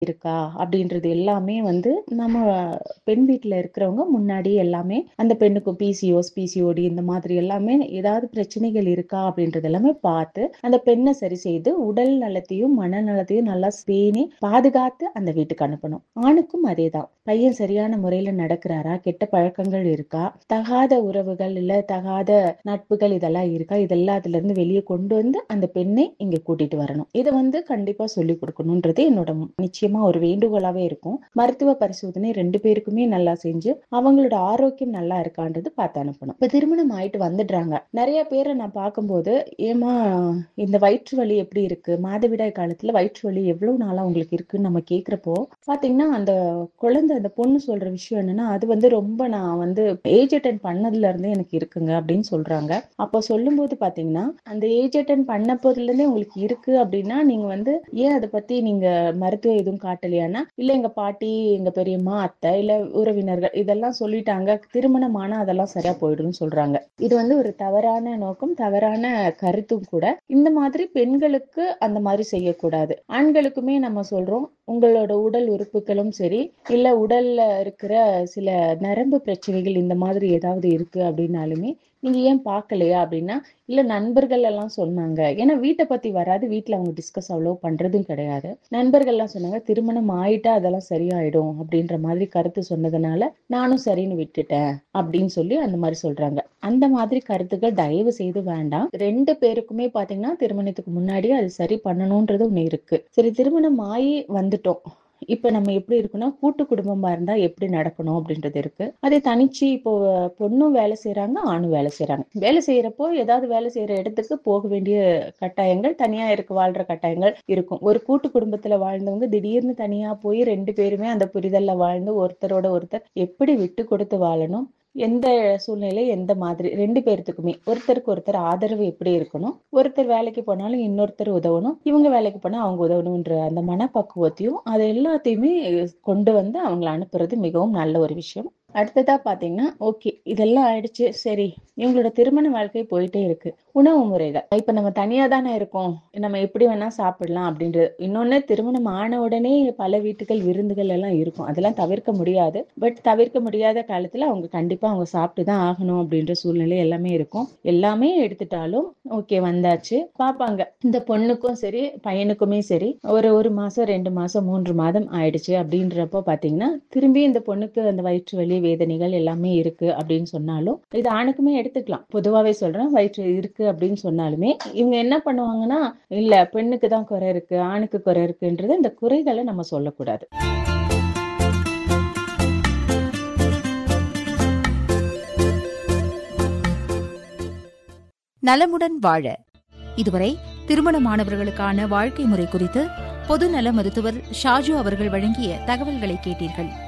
இருக்கா அப்படின்றது எல்லாமே வந்து நம்ம பெண் வீட்டுல இருக்கிறவங்க முன்னாடி எல்லாமே அந்த பெண்ணுக்கு பிசிஓஸ் பிசிஓடி இந்த மாதிரி எல்லாமே ஏதாவது பிரச்சனைகள் இருக்கா அப்படின்றது எல்லாமே பார்த்து அந்த பெண்ணை சரி செய்து உடல் நலத்தையும் மனநலத்தையும் நல்லா பேணி பாதுகாத்து அந்த வீட்டுக்கு அனுப்பணும் ஆணுக்கும் அதேதான் பையன் சரியான முறையில நடக்கிறாரா கெட்ட பழக்கங்கள் இருக்கா தகாத உறவுகள் இல்ல தகாத நட்புகள் இதெல்லாம் இருக்கா இதெல்லாம் அதுல இருந்து வெளியே கொண்டு வந்து அந்த பெண்ணை இங்க கூட்டிட்டு வரணும் இதை வந்து கண்டிப்பா சொல்லி கொடுக்கணும்ன்றது என்னோட நிச்சயமா ஒரு வேண்டுகோளாவே இருக்கும் மருத்துவ பரிசோதனை ரெண்டு பேருக்குமே நல்லா செஞ்சு அவங்களோட ஆரோக்கியம் நல்லா இருக்கான்றது பார்த்து அனுப்பணும் இப்ப திருமணம் ஆயிட்டு வந்துடுறாங்க நிறைய பேரை நான் பார்க்கும்போது ஏமா இந்த வயிற்று வலி எப்படி இருக்கு மாதவிடாய் காலத்துல வயிற்று வலி எவ்வளவு நாளா உங்களுக்கு இருக்குன்னு நம்ம கேக்குறப்போ பாத்தீங்கன்னா அந்த குழந்தை அந்த பொண்ணு சொல்ற விஷயம் என்னன்னா அது வந்து ரொம்ப நான் வந்து ஏஜ் அட்டன் பண்ணதுல இருந்தே எனக்கு இருக்குங்க அப்படின்னு சொல்றாங்க அப்போ சொல்லும்போது பாத்தீங்கன்னா அந்த ஏஜ் அட்டன் பண்ண போதுல இருந்தே உங்களுக்கு இருக்கு அப்படின்னா நீங்க வந்து ஏன் அதை பத்தி நீங்க மருத்துவம் எதுவும் காட்டலையானா இல்ல எங்க பாட்டி எங்க பெரியம்மா அத்தை இல்ல உறவினர்கள் இதெல்லாம் சொல்லிட்டாங்க திருமணமான அதெல்லாம் சரியா போயிடும்னு சொல்றாங்க இது வந்து ஒரு தவறான நோக்கம் தவறான கருத்தும் கூட இந்த மாதிரி பெண்களுக்கு அந்த மாதிரி செய்யக்கூடாது ஆண்களுக்குமே நம்ம சொல்றோம் உங்களோட உடல் உறுப்புகளும் சரி இல்ல உடல்ல இருக்கிற சில நரம்பு பிரச்சனைகள் இந்த மாதிரி ஏதாவது இருக்கு அப்படின்னாலுமே நீங்க ஏன் பார்க்கலையா அப்படின்னா இல்ல நண்பர்கள் எல்லாம் சொன்னாங்க ஏன்னா வீட்டை பத்தி வராது வீட்டுல அவங்க டிஸ்கஸ் அவ்வளவு பண்றதும் கிடையாது நண்பர்கள் எல்லாம் சொன்னாங்க திருமணம் ஆயிட்டா அதெல்லாம் சரியாயிடும் அப்படின்ற மாதிரி கருத்து சொன்னதுனால நானும் சரின்னு விட்டுட்டேன் அப்படின்னு சொல்லி அந்த மாதிரி சொல்றாங்க அந்த மாதிரி கருத்துக்கள் தயவு செய்து வேண்டாம் ரெண்டு பேருக்குமே பாத்தீங்கன்னா திருமணத்துக்கு முன்னாடி அது சரி பண்ணணும்ன்றது ஒண்ணு இருக்கு சரி திருமணம் ஆகி வந்துட்டோம் இப்ப நம்ம எப்படி இருக்குன்னா கூட்டு குடும்பமா இருந்தா எப்படி நடக்கணும் அப்படின்றது இருக்கு அதே தனிச்சு இப்போ பொண்ணும் வேலை செய்யறாங்க ஆணும் வேலை செய்யறாங்க வேலை செய்யறப்போ ஏதாவது வேலை செய்யற இடத்துக்கு போக வேண்டிய கட்டாயங்கள் தனியா இருக்கு வாழ்ற கட்டாயங்கள் இருக்கும் ஒரு கூட்டு குடும்பத்துல வாழ்ந்தவங்க திடீர்னு தனியா போய் ரெண்டு பேருமே அந்த புரிதல்ல வாழ்ந்து ஒருத்தரோட ஒருத்தர் எப்படி விட்டு கொடுத்து வாழணும் எந்த சூழ்நிலை எந்த மாதிரி ரெண்டு பேர்த்துக்குமே ஒருத்தருக்கு ஒருத்தர் ஆதரவு எப்படி இருக்கணும் ஒருத்தர் வேலைக்கு போனாலும் இன்னொருத்தர் உதவணும் இவங்க வேலைக்கு போனா அவங்க உதவணும்ன்ற அந்த மனப்பக்குவத்தையும் அது எல்லாத்தையுமே கொண்டு வந்து அவங்களை அனுப்புறது மிகவும் நல்ல ஒரு விஷயம் அடுத்ததா பாத்தீங்கன்னா ஓகே இதெல்லாம் ஆயிடுச்சு சரி இவங்களோட திருமண வாழ்க்கை போயிட்டே இருக்கு உணவு முறைகள் இப்ப நம்ம தனியா தானே இருக்கோம் நம்ம எப்படி வேணா சாப்பிடலாம் அப்படின்றது இன்னொன்னு திருமணம் ஆன உடனே பல வீட்டுகள் விருந்துகள் எல்லாம் இருக்கும் அதெல்லாம் தவிர்க்க முடியாது பட் தவிர்க்க முடியாத காலத்துல அவங்க கண்டிப்பா அவங்க சாப்பிட்டுதான் ஆகணும் அப்படின்ற சூழ்நிலை எல்லாமே இருக்கும் எல்லாமே எடுத்துட்டாலும் ஓகே வந்தாச்சு பாப்பாங்க இந்த பொண்ணுக்கும் சரி பையனுக்குமே சரி ஒரு ஒரு மாசம் ரெண்டு மாசம் மூன்று மாதம் ஆயிடுச்சு அப்படின்றப்போ பாத்தீங்கன்னா திரும்பி இந்த பொண்ணுக்கு அந்த வயிற்று வலி வேதனைகள் எல்லாமே இருக்கு அப்படின்னு சொன்னாலும் இது ஆணுக்குமே எடுத்துக்கலாம் பொதுவாவே சொல்றேன் வயிற்று இருக்கு அப்படின்னு சொன்னாலுமே இவங்க என்ன பண்ணுவாங்கன்னா இல்ல பெண்ணுக்கு தான் குறை இருக்கு ஆணுக்கு குறை இருக்குன்றது இந்த குறைகளை நம்ம சொல்லக்கூடாது நலமுடன் வாழ இதுவரை திருமணமானவர்களுக்கான வாழ்க்கை முறை குறித்து பொதுநல மருத்துவர் ஷாஜு அவர்கள் வழங்கிய தகவல்களை கேட்டீர்கள்